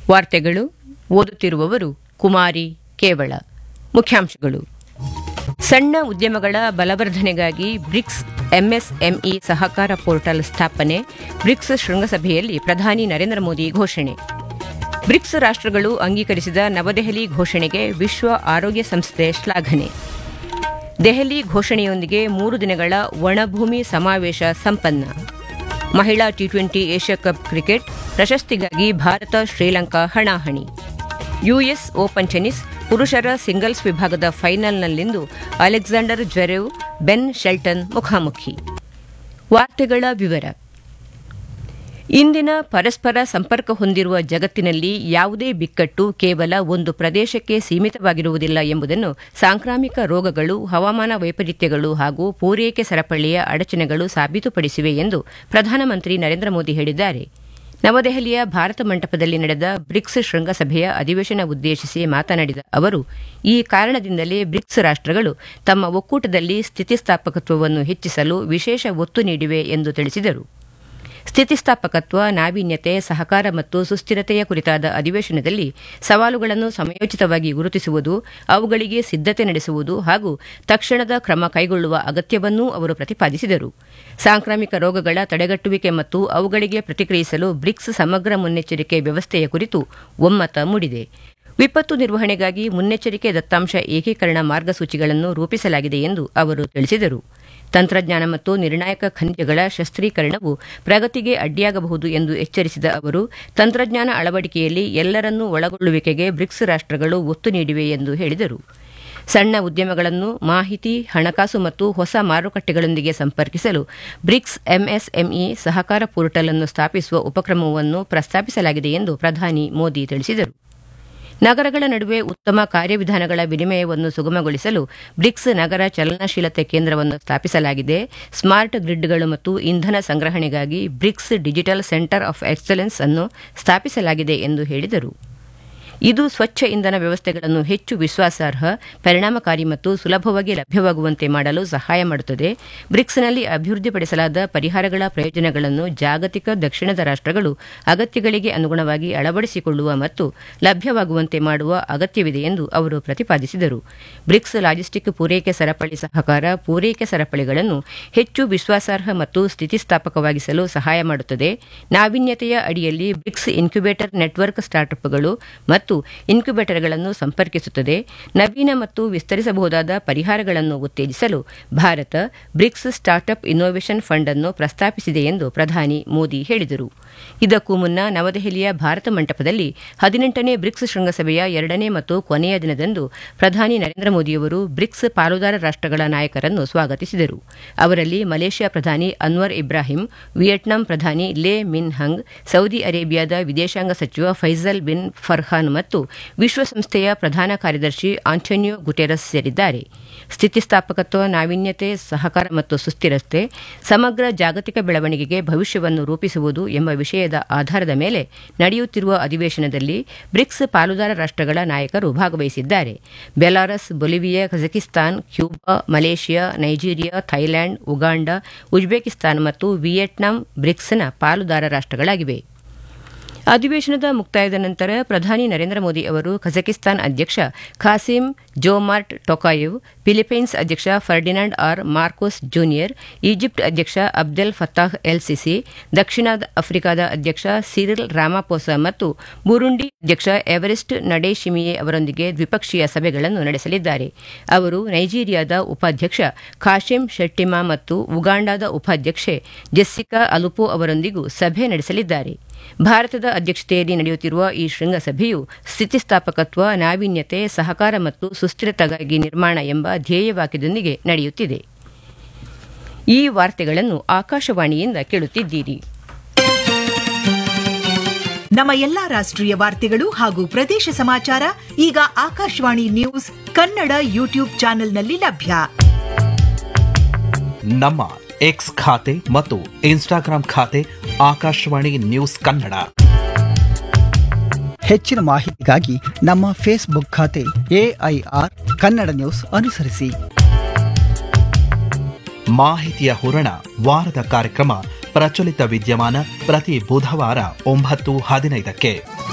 ವಾರ್ತೆಗಳು ಓದುತ್ತಿರುವವರು ಕುಮಾರಿ ಕೇವಳ ಮುಖ್ಯಾಂಶಗಳು ಸಣ್ಣ ಉದ್ಯಮಗಳ ಬಲವರ್ಧನೆಗಾಗಿ ಬ್ರಿಕ್ಸ್ ಎಂಎಸ್ಎಂಇ ಸಹಕಾರ ಪೋರ್ಟಲ್ ಸ್ಥಾಪನೆ ಬ್ರಿಕ್ಸ್ ಶೃಂಗಸಭೆಯಲ್ಲಿ ಪ್ರಧಾನಿ ನರೇಂದ್ರ ಮೋದಿ ಘೋಷಣೆ ಬ್ರಿಕ್ಸ್ ರಾಷ್ಟ್ರಗಳು ಅಂಗೀಕರಿಸಿದ ನವದೆಹಲಿ ಘೋಷಣೆಗೆ ವಿಶ್ವ ಆರೋಗ್ಯ ಸಂಸ್ಥೆ ಶ್ಲಾಘನೆ ದೆಹಲಿ ಘೋಷಣೆಯೊಂದಿಗೆ ಮೂರು ದಿನಗಳ ಒಣಭೂಮಿ ಸಮಾವೇಶ ಸಂಪನ್ನ ಮಹಿಳಾ T twenty Asia cup cricket ಪ್ರಶಸ್ತಿಗಾಗಿ ಭಾರತ ಶ್ರೀಲಂಕಾ ಹಣಾಹಣಿ ಯುಎಸ್ ಓಪನ್ ಟೆನಿಸ್ ಪುರುಷರ ಸಿಂಗಲ್ಸ್ ವಿಭಾಗದ ಫೈನಲ್ನಲ್ಲಿಂದು ಅಲೆಕ್ಸಾಂಡರ್ ಜ್ವೆರೆವ್ ಬೆನ್ ಶೆಲ್ಟನ್ ಮುಖಾಮುಖಿ ವಾರ್ತೆಗಳ ವಿವರ ಇಂದಿನ ಪರಸ್ಪರ ಸಂಪರ್ಕ ಹೊಂದಿರುವ ಜಗತ್ತಿನಲ್ಲಿ ಯಾವುದೇ ಬಿಕ್ಕಟ್ಟು ಕೇವಲ ಒಂದು ಪ್ರದೇಶಕ್ಕೆ ಸೀಮಿತವಾಗಿರುವುದಿಲ್ಲ ಎಂಬುದನ್ನು ಸಾಂಕ್ರಾಮಿಕ ರೋಗಗಳು ಹವಾಮಾನ ವೈಪರೀತ್ಯಗಳು ಹಾಗೂ ಪೂರೈಕೆ ಸರಪಳಿಯ ಅಡಚಣೆಗಳು ಸಾಬೀತುಪಡಿಸಿವೆ ಎಂದು ಪ್ರಧಾನಮಂತ್ರಿ ನರೇಂದ್ರ ಮೋದಿ ಹೇಳಿದ್ದಾರೆ ನವದೆಹಲಿಯ ಭಾರತ ಮಂಟಪದಲ್ಲಿ ನಡೆದ ಬ್ರಿಕ್ಸ್ ಶೃಂಗಸಭೆಯ ಅಧಿವೇಶನ ಉದ್ದೇಶಿಸಿ ಮಾತನಾಡಿದ ಅವರು ಈ ಕಾರಣದಿಂದಲೇ ಬ್ರಿಕ್ಸ್ ರಾಷ್ಟ್ರಗಳು ತಮ್ಮ ಒಕ್ಕೂಟದಲ್ಲಿ ಸ್ಥಿತಿಸ್ಥಾಪಕತ್ವವನ್ನು ಹೆಚ್ಚಿಸಲು ವಿಶೇಷ ಒತ್ತು ನೀಡಿವೆ ಎಂದು ತಿಳಿಸಿದರು ಸ್ಥಿತಿಸ್ಥಾಪಕತ್ವ ನಾವೀನ್ಯತೆ ಸಹಕಾರ ಮತ್ತು ಸುಸ್ಥಿರತೆಯ ಕುರಿತಾದ ಅಧಿವೇಶನದಲ್ಲಿ ಸವಾಲುಗಳನ್ನು ಸಮಯೋಚಿತವಾಗಿ ಗುರುತಿಸುವುದು ಅವುಗಳಿಗೆ ಸಿದ್ಧತೆ ನಡೆಸುವುದು ಹಾಗೂ ತಕ್ಷಣದ ಕ್ರಮ ಕೈಗೊಳ್ಳುವ ಅಗತ್ಯವನ್ನೂ ಅವರು ಪ್ರತಿಪಾದಿಸಿದರು ಸಾಂಕ್ರಾಮಿಕ ರೋಗಗಳ ತಡೆಗಟ್ಟುವಿಕೆ ಮತ್ತು ಅವುಗಳಿಗೆ ಪ್ರತಿಕ್ರಿಯಿಸಲು ಬ್ರಿಕ್ಸ್ ಸಮಗ್ರ ಮುನ್ನೆಚ್ಚರಿಕೆ ವ್ಯವಸ್ಥೆಯ ಕುರಿತು ಒಮ್ಮತ ಮೂಡಿದೆ ವಿಪತ್ತು ನಿರ್ವಹಣೆಗಾಗಿ ಮುನ್ನೆಚ್ಚರಿಕೆ ದತ್ತಾಂಶ ಏಕೀಕರಣ ಮಾರ್ಗಸೂಚಿಗಳನ್ನು ರೂಪಿಸಲಾಗಿದೆ ಎಂದು ಅವರು ತಿಳಿಸಿದರು ತಂತ್ರಜ್ಞಾನ ಮತ್ತು ನಿರ್ಣಾಯಕ ಖನಿಜಗಳ ಶಸ್ತ್ರೀಕರಣವು ಪ್ರಗತಿಗೆ ಅಡ್ಡಿಯಾಗಬಹುದು ಎಂದು ಎಚ್ಚರಿಸಿದ ಅವರು ತಂತ್ರಜ್ಞಾನ ಅಳವಡಿಕೆಯಲ್ಲಿ ಎಲ್ಲರನ್ನೂ ಒಳಗೊಳ್ಳುವಿಕೆಗೆ ಬ್ರಿಕ್ಸ್ ರಾಷ್ಟ್ರಗಳು ಒತ್ತು ನೀಡಿವೆ ಎಂದು ಹೇಳಿದರು ಸಣ್ಣ ಉದ್ಯಮಗಳನ್ನು ಮಾಹಿತಿ ಹಣಕಾಸು ಮತ್ತು ಹೊಸ ಮಾರುಕಟ್ಟೆಗಳೊಂದಿಗೆ ಸಂಪರ್ಕಿಸಲು ಬ್ರಿಕ್ಸ್ ಎಂಎಸ್ಎಂಇ ಸಹಕಾರ ಪೋರ್ಟಲ್ ಅನ್ನು ಸ್ಥಾಪಿಸುವ ಉಪಕ್ರಮವನ್ನು ಪ್ರಸ್ತಾಪಿಸಲಾಗಿದೆ ಎಂದು ಪ್ರಧಾನಿ ಮೋದಿ ತಿಳಿಸಿದರು ನಗರಗಳ ನಡುವೆ ಉತ್ತಮ ಕಾರ್ಯವಿಧಾನಗಳ ವಿನಿಮಯವನ್ನು ಸುಗಮಗೊಳಿಸಲು ಬ್ರಿಕ್ಸ್ ನಗರ ಚಲನಶೀಲತೆ ಕೇಂದ್ರವನ್ನು ಸ್ಥಾಪಿಸಲಾಗಿದೆ ಸ್ಮಾರ್ಟ್ ಗ್ರಿಡ್ಗಳು ಮತ್ತು ಇಂಧನ ಸಂಗ್ರಹಣೆಗಾಗಿ BRICS digital centre of excellence ಅನ್ನು ಸ್ಥಾಪಿಸಲಾಗಿದೆ ಎಂದು ಹೇಳಿದರು ಇದು ಸ್ವಚ್ಛ ಇಂಧನ ವ್ಯವಸ್ಥೆಗಳನ್ನು ಹೆಚ್ಚು ವಿಶ್ವಾಸಾರ್ಹ ಪರಿಣಾಮಕಾರಿ ಮತ್ತು ಸುಲಭವಾಗಿ ಲಭ್ಯವಾಗುವಂತೆ ಮಾಡಲು ಸಹಾಯ ಮಾಡುತ್ತದೆ ಬ್ರಿಕ್ಸ್ನಲ್ಲಿ ಅಭಿವೃದ್ಧಿಪಡಿಸಲಾದ ಪರಿಹಾರಗಳ ಪ್ರಯೋಜನಗಳನ್ನು ಜಾಗತಿಕ ದಕ್ಷಿಣದ ರಾಷ್ಟ್ರಗಳು ಅಗತ್ಯಗಳಿಗೆ ಅನುಗುಣವಾಗಿ ಅಳವಡಿಸಿಕೊಳ್ಳುವ ಮತ್ತು ಲಭ್ಯವಾಗುವಂತೆ ಮಾಡುವ ಅಗತ್ಯವಿದೆ ಎಂದು ಅವರು ಪ್ರತಿಪಾದಿಸಿದರು ಬ್ರಿಕ್ಸ್ ಲಾಜಿಸ್ಟಿಕ್ ಪೂರೈಕೆ ಸರಪಳಿ ಸಹಕಾರ ಪೂರೈಕೆ ಸರಪಳಿಗಳನ್ನು ಹೆಚ್ಚು ವಿಶ್ವಾಸಾರ್ಹ ಮತ್ತು ಸ್ಥಿತಿಸ್ಥಾಪಕವಾಗಿಸಲು ಸಹಾಯ ಮಾಡುತ್ತದೆ ನಾವೀನ್ಯತೆಯ ಅಡಿಯಲ್ಲಿ ಬ್ರಿಕ್ಸ್ ಇನ್ಕ್ಯುಬೇಟರ್ ನೆಟ್ವರ್ಕ್ ಸ್ಟಾರ್ಟ್ಅಪ್ಗಳು ಮತ್ತು ಇನ್ಕ್ಯುಬೇಟರ್ಗಳನ್ನು ಸಂಪರ್ಕಿಸುತ್ತದೆ ನವೀನ ಮತ್ತು ವಿಸ್ತರಿಸಬಹುದಾದ ಪರಿಹಾರಗಳನ್ನು ಉತ್ತೇಜಿಸಲು Bharat BRICS startup innovation fund ಅನ್ನು ಪ್ರಸ್ತಾಪಿಸಿದೆ ಎಂದು ಪ್ರಧಾನಿ ಮೋದಿ ಹೇಳಿದರು ಇದಕ್ಕೂ ಮುನ್ನ ನವದೆಹಲಿಯ ಭಾರತ ಮಂಟಪದಲ್ಲಿ ಹದಿನೆಂಟನೇ ಬ್ರಿಕ್ಸ್ ಶೃಂಗಸಭೆಯ ಎರಡನೇ ಮತ್ತು ಕೊನೆಯ ದಿನದಂದು ಪ್ರಧಾನಿ ನರೇಂದ್ರ ಮೋದಿಯವರು ಬ್ರಿಕ್ಸ್ ಪಾಲುದಾರ ರಾಷ್ಟ್ರಗಳ ನಾಯಕರನ್ನು ಸ್ವಾಗತಿಸಿದರು ಅವರಲ್ಲಿ ಮಲೇಷ್ಯಾ ಪ್ರಧಾನಿ ಅನ್ವರ್ ಇಬ್ರಾಹಿಂ ವಿಯೆಟ್ನಾಂ ಪ್ರಧಾನಿ ಲೇ ಮಿನ್ ಹಂಗ್ ಸೌದಿ ಅರೇಬಿಯಾದ ವಿದೇಶಾಂಗ ಸಚಿವ ಫೈಸಲ್ ಬಿನ್ ಫರ್ಹಾನ್ ಮತ್ತು ವಿಶ್ವಸಂಸ್ಥೆಯ ಪ್ರಧಾನ ಕಾರ್ಯದರ್ಶಿ ಆಂಟೋನಿಯೋ ಗುಟೆರಸ್ ಸೇರಿದ್ದಾರೆ ಸ್ಥಿತಿಸ್ಥಾಪಕತ್ವ ನಾವೀನ್ಯತೆ ಸಹಕಾರ ಮತ್ತು ಸುಸ್ಥಿರತೆ ಸಮಗ್ರ ಜಾಗತಿಕ ಬೆಳವಣಿಗೆಗೆ ಭವಿಷ್ಯವನ್ನು ರೂಪಿಸುವುದು ಎಂಬ ವಿಷಯದ ಆಧಾರದ ಮೇಲೆ ನಡೆಯುತ್ತಿರುವ ಅಧಿವೇಶನದಲ್ಲಿ ಬ್ರಿಕ್ಸ್ ಪಾಲುದಾರ ರಾಷ್ಟ್ರಗಳ ನಾಯಕರು ಭಾಗವಹಿಸಿದ್ದಾರೆ Belarus Bolivia Kazakhstan Cuba Malaysia Nigeria Thailand Uganda Uzbekistan ಮತ್ತು ವಿಯೆಟ್ನಾಂ ಬ್ರಿಕ್ಸ್ನ ಪಾಲುದಾರ ರಾಷ್ಟ್ರಗಳಾಗಿವೆ ಅಧಿವೇಶನದ ಮುಕ್ತಾಯದ ನಂತರ ಪ್ರಧಾನಿ ನರೇಂದ್ರ ಮೋದಿ ಅವರು ಕಜಕಿಸ್ತಾನ್ ಅಧ್ಯಕ್ಷ ಖಾಸಿಂ ಜೋಮಾರ್ಟ್ ಟೊಕಾಯೆವ್ ಫಿಲಿಪೈನ್ಸ್ ಅಧ್ಯಕ್ಷ Ferdinand R Marcos junior Egypt ಅಧ್ಯಕ್ಷ ಅಬ್ದೆಲ್ ಫತ್ತಾಹ್ ಎಲ್ ಸಿಸಿ ದಕ್ಷಿಣ ಆಫ್ರಿಕಾದ ಅಧ್ಯಕ್ಷ ಸಿರಿಲ್ ರಾಮಾಪೋಸ ಮತ್ತು ಬುರುಂಡಿ ಅಧ್ಯಕ್ಷ ಎವರೆಸ್ಟ್ ನಡೇಶಿಮಿಯೆ ಅವರೊಂದಿಗೆ ದ್ವಿಪಕ್ಷೀಯ ಸಭೆಗಳನ್ನು ನಡೆಸಲಿದ್ದಾರೆ ಅವರು ನೈಜೀರಿಯಾದ ಉಪಾಧ್ಯಕ್ಷ ಖಾಶಿಂ ಶೆಟ್ಟಿಮಾ ಮತ್ತು ಉಗಾಂಡಾದ ಉಪಾಧ್ಯಕ್ಷೆ ಜೆಸ್ಸಿಕಾ ಅಲುಪೋ ಅವರೊಂದಿಗೂ ಸಭೆ ನಡೆಸಲಿದ್ದಾರೆ ಭಾರತದ ಅಧ್ಯಕ್ಷತೆಯಲ್ಲಿ ನಡೆಯುತ್ತಿರುವ ಈ ಶೃಂಗಸಭೆಯು ಸ್ಥಿತಿಸ್ಥಾಪಕತ್ವ ನಾವೀನ್ಯತೆ ಸಹಕಾರ ಮತ್ತು ಸುಸ್ಥಿರತೆಗಾಗಿ ನಿರ್ಮಾಣ ಎಂಬ ಧ್ಯೇಯವಾಕ್ಯದೊಂದಿಗೆ ನಡೆಯುತ್ತಿದೆ ಈ ವಾರ್ತೆಗಳನ್ನು ಆಕಾಶವಾಣಿಯಿಂದ ಕೇಳುತ್ತಿದ್ದೀರಿ ನಮ್ಮ ಎಲ್ಲಾ ರಾಷ್ಟ್ರೀಯ ವಾರ್ತೆಗಳು ಹಾಗೂ ಪ್ರದೇಶ ಸಮಾಚಾರ ಈಗ ಆಕಾಶವಾಣಿ ನ್ಯೂಸ್ ಕನ್ನಡ ಯೂಟ್ಯೂಬ್ ಚಾನೆಲ್ನಲ್ಲಿ ಲಭ್ಯ ನಮ್ಮ ಎಕ್ಸ್ ಖಾತೆ ಮತ್ತು ಇನ್ಸ್ಟಾಗ್ರಾಂ ಖಾತೆ ಆಕಾಶವಾಣಿ ನ್ಯೂಸ್ ಕನ್ನಡ ಹೆಚ್ಚಿನ ಮಾಹಿತಿಗಾಗಿ ನಮ್ಮ ಫೇಸ್ಬುಕ್ ಖಾತೆ ಎಐಆರ್ ಕನ್ನಡ ನ್ಯೂಸ್ ಅನುಸರಿಸಿ ಮಾಹಿತಿಯ ಹೂರಣ ವಾರದ ಕಾರ್ಯಕ್ರಮ ಪ್ರಚಲಿತ ವಿದ್ಯಮಾನ ಪ್ರತಿ ಬುಧವಾರ ಒಂಬತ್ತು ಹದಿನೈದಕ್ಕೆ